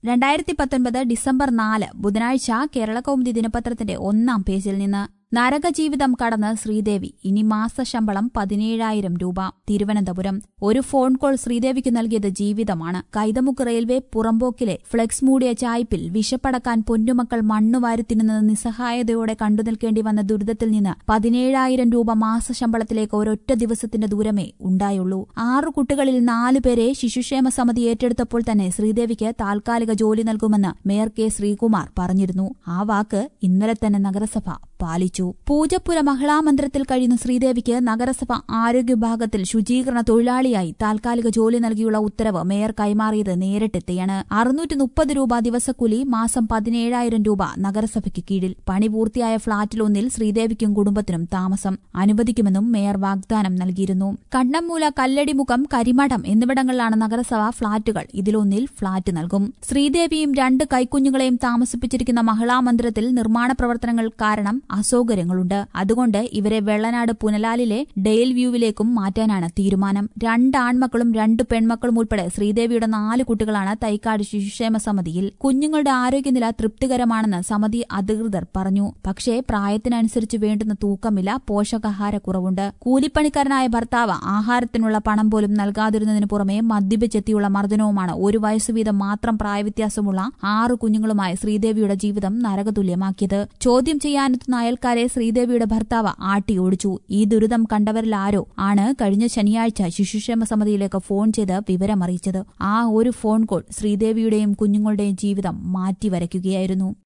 രണ്ടായിരത്തി പത്തൊൻപത് ഡിസംബർ നാല് ബുധനാഴ്ച കേരളകൗമുദി ദിനപത്രത്തിന്റെ ഒന്നാം പേജിൽ നിന്ന് നരകജീവിതം കടന്ന് ശ്രീദേവി ഇനി മാസശമ്പളം പതിനേഴായിരം രൂപ തിരുവനന്തപുരം ഒരു ഫോൺ കോൾ ശ്രീദേവിക്ക് നൽകിയത് ജീവിതമാണ് കൈതമുക്ക് റെയിൽവേ പുറമ്പോക്കിലെ ഫ്ലെക്സ് മൂടിയ ചായ്പിൽ വിശപ്പടക്കാൻ പൊന്നുമക്കൾ മണ്ണുവാരി തിന്നുന്നത് നിസ്സഹായതയോടെ കണ്ടുനിൽക്കേണ്ടി വന്ന ദുരിതത്തിൽ നിന്ന് പതിനേഴായിരം രൂപ മാസശമ്പളത്തിലേക്ക് ഒരൊറ്റ ദിവസത്തിന്റെ ദൂരമേ ഉണ്ടായുള്ളൂ ആറു കുട്ടികളിൽ നാലുപേരെ ശിശുക്ഷേമ സമിതി ഏറ്റെടുത്തപ്പോൾ തന്നെ ശ്രീദേവിക്ക് താൽക്കാലിക ജോലി നൽകുമെന്ന് മേയർ കെ ശ്രീകുമാർ പറഞ്ഞിരുന്നു ആ വാക്ക് ഇന്നലെ തന്നെ നഗരസഭ പാലിച്ചു പൂജപ്പുര മഹിളാ മന്ദിരത്തിൽ കഴിയുന്ന ശ്രീദേവിക്ക് നഗരസഭ ആരോഗ്യ വിഭാഗത്തിൽ ശുചീകരണ തൊഴിലാളിയായി താൽക്കാലിക ജോലി നൽകിയുള്ള ഉത്തരവ് മേയർ കൈമാറിയത് നേരിട്ടെത്തിയാണ് അറുന്നൂറ്റി മുപ്പത് രൂപ ദിവസക്കൂലി മാസം പതിനേഴായിരം രൂപ നഗരസഭയ്ക്ക് കീഴിൽ പണി പൂർത്തിയായ ഫ്ളാറ്റിലൊന്നിൽ ശ്രീദേവിക്കും കുടുംബത്തിനും താമസം അനുവദിക്കുമെന്നും മേയർ വാഗ്ദാനം നൽകിയിരുന്നു കണ്ണമ്മൂല കല്ലടിമുഖം കരിമഠം എന്നിവിടങ്ങളിലാണ് നഗരസഭ ഫ്ളാറ്റുകൾ ഇതിലൊന്നിൽ ഫ്ളാറ്റ് നൽകും ശ്രീദേവിയും രണ്ട് കൈക്കുഞ്ഞുങ്ങളെയും താമസിപ്പിച്ചിരിക്കുന്ന മഹിളാ മന്ദിരത്തിൽ നിർമ്മാണ പ്രവർത്തനങ്ങൾ കാരണം അസൗകര്യങ്ങളുണ്ട് അതുകൊണ്ട് ഇവരെ വെള്ളനാട് പുനലാലിലെ ഡെയിൽ വ്യൂവിലേക്കും മാറ്റാനാണ് തീരുമാനം രണ്ട് ആൺമക്കളും രണ്ട് പെൺമക്കളും ഉൾപ്പെടെ ശ്രീദേവിയുടെ നാല് കുട്ടികളാണ് തൈക്കാട് ശിശുക്ഷേമ സമിതിയിൽ കുഞ്ഞുങ്ങളുടെ ആരോഗ്യനില തൃപ്തികരമാണെന്ന് സമിതി അധികൃതർ പറഞ്ഞു പക്ഷേ പ്രായത്തിനനുസരിച്ച് വേണ്ടുന്ന തൂക്കമില്ല പോഷകാഹാരക്കുറവുണ്ട് കൂലിപ്പണിക്കാരനായ ഭർത്താവ് ആഹാരത്തിനുള്ള പണം പോലും നൽകാതിരുന്നതിനു പുറമെ മദ്യപിച്ചെത്തിയുള്ള മർദ്ദനവുമാണ് ഒരു വയസ്സു വീതം മാത്രം പ്രായവ്യത്യാസമുള്ള ആറ് കുഞ്ഞുങ്ങളുമായി ശ്രീദേവിയുടെ ജീവിതം നരകതുല്യമാക്കിയത് ചോദ്യം ചെയ്യാനെത്തുന്ന അയൽക്കാരെ ശ്രീദേവിയുടെ ഭർത്താവ് ആട്ടിയോടിച്ചു ഈ ദുരിതം കണ്ടവരിൽ ആരോ ആണ് കഴിഞ്ഞ ശനിയാഴ്ച ശിശുക്ഷേമ സമിതിയിലേക്ക് ഫോൺ ചെയ്ത് വിവരമറിയിച്ചത് ആ ഒരു ഫോൺ കോൾ ശ്രീദേവിയുടെയും കുഞ്ഞുങ്ങളുടെയും ജീവിതം മാറ്റിവരയ്ക്കുകയായിരുന്നു